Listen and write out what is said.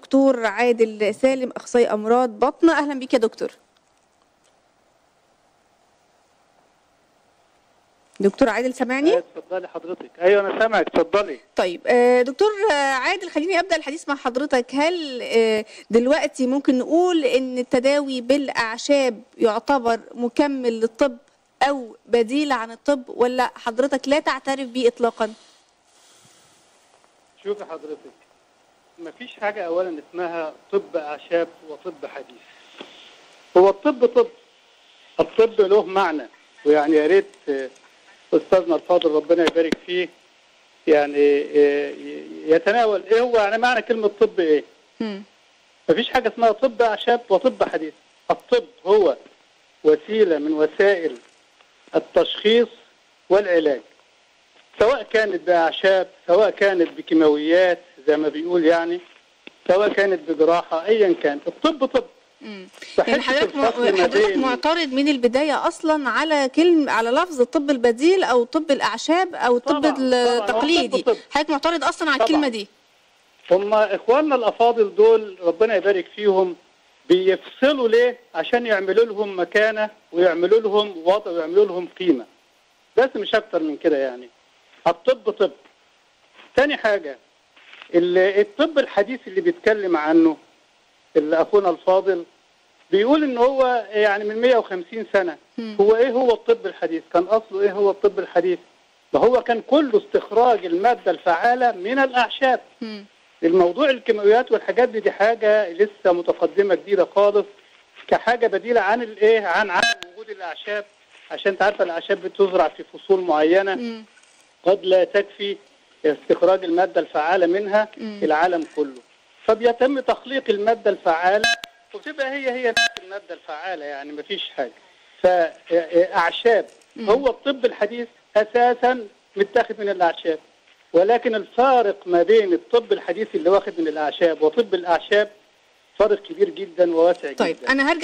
دكتور عادل سالم اخصائي امراض بطن اهلا بيك يا دكتور دكتور عادل سامعني اتفضلي حضرتك ايوه انا سامعك اتفضلي طيب آه، دكتور آه، عادل خليني ابدا الحديث مع حضرتك هل آه، دلوقتي ممكن نقول ان التداوي بالاعشاب يعتبر مكمل للطب او بديل عن الطب ولا حضرتك لا تعترف بيه اطلاقا شوفي حضرتك مفيش حاجه اولا اسمها طب اعشاب وطب حديث هو الطب طب الطب له معنى ويعني يا ريت آه، استاذنا الفاضل ربنا يبارك فيه يعني آه، ي- يتناول ايه هو يعني معنى كلمه طب ايه مم. مفيش حاجه اسمها طب اعشاب وطب حديث الطب هو وسيله من وسائل التشخيص والعلاج سواء كانت باعشاب سواء كانت بكيماويات زي ما بيقول يعني سواء كانت بجراحه ايا كان الطب طب مم. فحتة يعني حضرتك مع- الفصل ما حضرتك بين- معترض من البدايه اصلا على كلمه على لفظ الطب البديل او طب الاعشاب او الطب طبعاً، طبعاً، هو التقليدي الطب طب. حضرتك معترض اصلا على طبعاً. الكلمه دي هم اخواننا الافاضل دول ربنا يبارك فيهم بيفصلوا ليه عشان يعملوا لهم مكانه ويعملوا لهم وضع ويعملوا لهم قيمه بس مش اكتر من كده يعني الطب طب تاني حاجه ال- الطب الحديث اللي بيتكلم عنه اللي اخونا الفاضل بيقول ان هو يعني من 150 سنه مم. هو ايه هو الطب الحديث كان اصله ايه هو الطب الحديث ما هو كان كله استخراج الماده الفعاله من الاعشاب مم. الموضوع الكيماويات والحاجات دي دي حاجه لسه متقدمه جديده خالص كحاجه بديله عن الايه عن عن وجود الاعشاب عشان انت عارفه الاعشاب بتزرع في فصول معينه مم. قد لا تكفي استخراج الماده الفعاله منها مم. العالم كله فبيتم تخليق الماده الفعاله وتبقى هي هي نفس الماده الفعاله يعني مفيش حاجه فاعشاب مم. هو الطب الحديث اساسا متاخد من الاعشاب ولكن الفارق ما بين الطب الحديث اللي واخد من الاعشاب وطب الاعشاب فرق كبير جدا وواسع طيب جدا انا هرجع